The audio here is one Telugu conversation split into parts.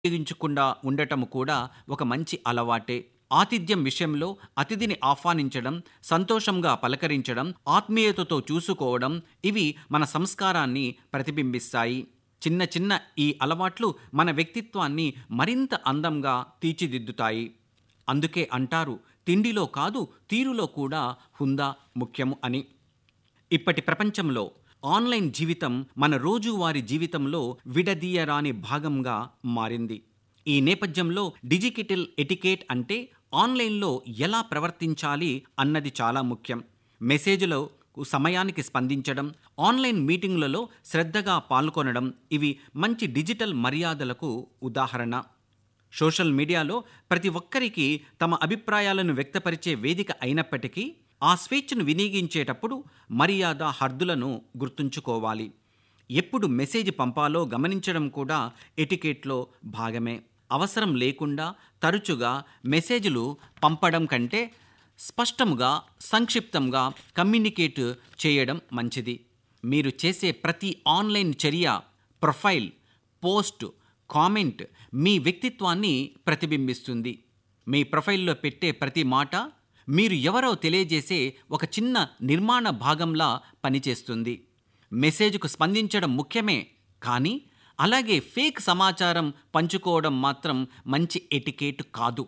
ఉపయోగించకుండా ఉండటం కూడా ఒక మంచి అలవాటే ఆతిథ్యం విషయంలో అతిథిని ఆహ్వానించడం సంతోషంగా పలకరించడం ఆత్మీయతతో చూసుకోవడం ఇవి మన సంస్కారాన్ని ప్రతిబింబిస్తాయి చిన్న చిన్న ఈ అలవాట్లు మన వ్యక్తిత్వాన్ని మరింత అందంగా తీర్చిదిద్దుతాయి అందుకే అంటారు తిండిలో కాదు తీరులో కూడా హుందా ముఖ్యము అని ఇప్పటి ప్రపంచంలో ఆన్లైన్ జీవితం మన రోజువారీ జీవితంలో విడదీయరాని భాగంగా మారింది ఈ నేపథ్యంలో డిజిటల్ ఎటికేట్ అంటే ఆన్లైన్లో ఎలా ప్రవర్తించాలి అన్నది చాలా ముఖ్యం మెసేజ్లో సమయానికి స్పందించడం ఆన్లైన్ మీటింగ్లలో శ్రద్ధగా పాల్గొనడం ఇవి మంచి డిజిటల్ మర్యాదలకు ఉదాహరణ సోషల్ మీడియాలో ప్రతి ఒక్కరికి తమ అభిప్రాయాలను వ్యక్తపరిచే వేదిక అయినప్పటికీ ఆ స్వేచ్ఛను వినియోగించేటప్పుడు మర్యాద హద్దులను గుర్తుంచుకోవాలి ఎప్పుడు మెసేజ్ పంపాలో గమనించడం కూడా ఎటికెట్లో భాగమే అవసరం లేకుండా తరచుగా మెసేజ్లు పంపడం కంటే స్పష్టంగా సంక్షిప్తంగా కమ్యూనికేట్ చేయడం మంచిది మీరు చేసే ప్రతి ఆన్లైన్ చర్య ప్రొఫైల్ పోస్ట్ కామెంట్ మీ వ్యక్తిత్వాన్ని ప్రతిబింబిస్తుంది మీ ప్రొఫైల్లో పెట్టే ప్రతి మాట మీరు ఎవరో తెలియజేసే ఒక చిన్న నిర్మాణ భాగంలా పనిచేస్తుంది మెసేజ్కు స్పందించడం ముఖ్యమే కానీ అలాగే ఫేక్ సమాచారం పంచుకోవడం మాత్రం మంచి ఎటికేట్ కాదు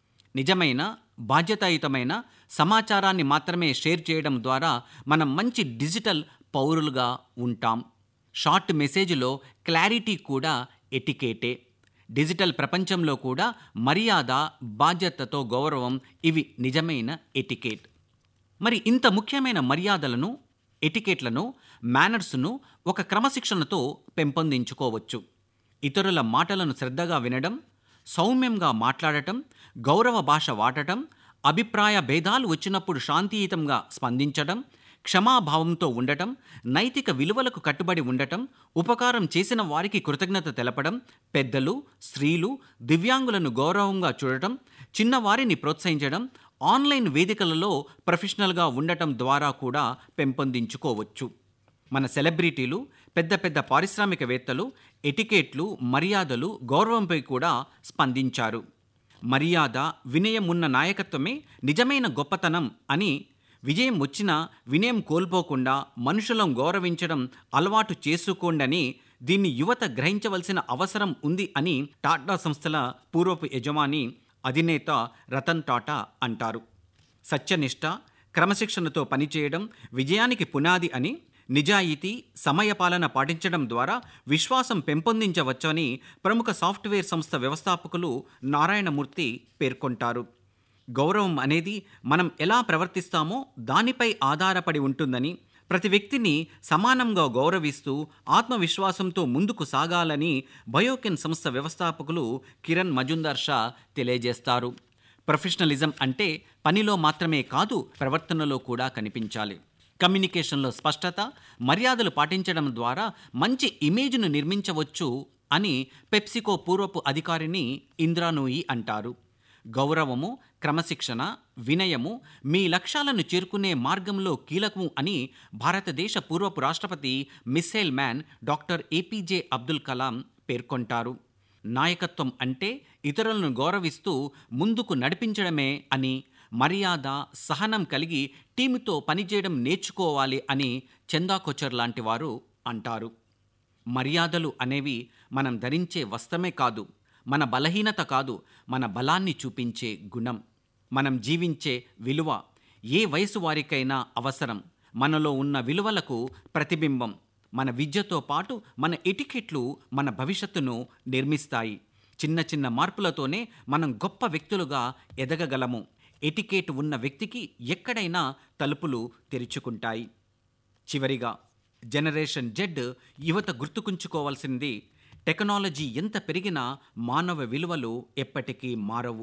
నిజమైన బాధ్యతాయుతమైన సమాచారాన్ని మాత్రమే షేర్ చేయడం ద్వారా మనం మంచి డిజిటల్ పౌరులుగా ఉంటాం షార్ట్ మెసేజ్లో క్లారిటీ కూడా ఎటికేటే డిజిటల్ ప్రపంచంలో కూడా మర్యాద బాధ్యతతో గౌరవం ఇవి నిజమైన ఎటికేట్ మరి ఇంత ముఖ్యమైన మర్యాదలను ఎటికేట్లను మేనర్స్ను ఒక క్రమశిక్షణతో పెంపొందించుకోవచ్చు ఇతరుల మాటలను శ్రద్ధగా వినడం సౌమ్యంగా మాట్లాడటం గౌరవ భాష వాడటం అభిప్రాయ భేదాలు వచ్చినప్పుడు శాంతియుతంగా స్పందించడం క్షమాభావంతో ఉండటం నైతిక విలువలకు కట్టుబడి ఉండటం ఉపకారం చేసిన వారికి కృతజ్ఞత తెలపడం పెద్దలు స్త్రీలు దివ్యాంగులను గౌరవంగా చూడటం చిన్నవారిని ప్రోత్సహించడం ఆన్లైన్ వేదికలలో ప్రొఫెషనల్గా ఉండటం ద్వారా కూడా పెంపొందించుకోవచ్చు మన సెలబ్రిటీలు పెద్ద పెద్ద పారిశ్రామికవేత్తలు ఎటికేట్లు మర్యాదలు గౌరవంపై కూడా స్పందించారు మర్యాద వినయం ఉన్న నాయకత్వమే నిజమైన గొప్పతనం అని విజయం వచ్చినా వినయం కోల్పోకుండా మనుషులను గౌరవించడం అలవాటు చేసుకోండని దీన్ని యువత గ్రహించవలసిన అవసరం ఉంది అని టాటా సంస్థల పూర్వపు యజమాని అధినేత రతన్ టాటా అంటారు సత్యనిష్ట క్రమశిక్షణతో పనిచేయడం విజయానికి పునాది అని నిజాయితీ సమయపాలన పాటించడం ద్వారా విశ్వాసం పెంపొందించవచ్చని ప్రముఖ సాఫ్ట్వేర్ సంస్థ వ్యవస్థాపకులు నారాయణమూర్తి పేర్కొంటారు గౌరవం అనేది మనం ఎలా ప్రవర్తిస్తామో దానిపై ఆధారపడి ఉంటుందని ప్రతి వ్యక్తిని సమానంగా గౌరవిస్తూ ఆత్మవిశ్వాసంతో ముందుకు సాగాలని బయోకెన్ సంస్థ వ్యవస్థాపకులు కిరణ్ మజుందార్ షా తెలియజేస్తారు ప్రొఫెషనలిజం అంటే పనిలో మాత్రమే కాదు ప్రవర్తనలో కూడా కనిపించాలి కమ్యూనికేషన్లో స్పష్టత మర్యాదలు పాటించడం ద్వారా మంచి ఇమేజ్ను నిర్మించవచ్చు అని పెప్సికో పూర్వపు అధికారిని ఇంద్రానూయి అంటారు గౌరవము క్రమశిక్షణ వినయము మీ లక్ష్యాలను చేరుకునే మార్గంలో కీలకము అని భారతదేశ పూర్వపు రాష్ట్రపతి missile man doctor APJ Abdul Kalam పేర్కొంటారు నాయకత్వం అంటే ఇతరులను గౌరవిస్తూ ముందుకు నడిపించడమే అని మర్యాద సహనం కలిగి టీముతో పనిచేయడం నేర్చుకోవాలి అని చందా కొచర్ లాంటి వారు అంటారు మర్యాదలు అనేవి మనం ధరించే వస్త్రమే కాదు మన బలహీనత కాదు మన బలాన్ని చూపించే గుణం మనం జీవించే విలువ ఏ వయసు వారికైనా అవసరం మనలో ఉన్న విలువలకు ప్రతిబింబం మన విద్యతో పాటు మన ఎటికెట్లు మన భవిష్యత్తును నిర్మిస్తాయి చిన్న చిన్న మార్పులతోనే మనం గొప్ప వ్యక్తులుగా ఎదగగలము ఎటికేట్ ఉన్న వ్యక్తికి ఎక్కడైనా తలుపులు తెరుచుకుంటాయి చివరిగా జనరేషన్ జెడ్ యువత గుర్తుకుంచుకోవాల్సింది టెక్నాలజీ ఎంత పెరిగినా మానవ విలువలు ఎప్పటికీ మారవు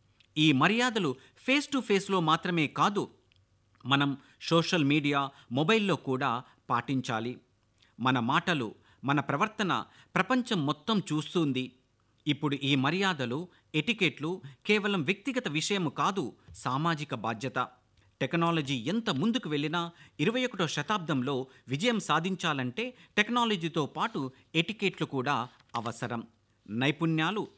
ఈ మర్యాదలు ఫేస్ టు ఫేస్లో మాత్రమే కాదు మనం సోషల్ మీడియా మొబైల్లో కూడా పాటించాలి మన మాటలు మన ప్రవర్తన ప్రపంచం మొత్తం చూస్తుంది ఇప్పుడు ఈ మర్యాదలు ఎటికెట్లు కేవలం వ్యక్తిగత విషయం కాదు సామాజిక బాధ్యత టెక్నాలజీ ఎంత ముందుకు వెళ్ళినా ఇరవై ఒకటో శతాబ్దంలో విజయం సాధించాలంటే టెక్నాలజీతో పాటు ఎటికెట్లు కూడా అవసరం నైపుణ్యాలు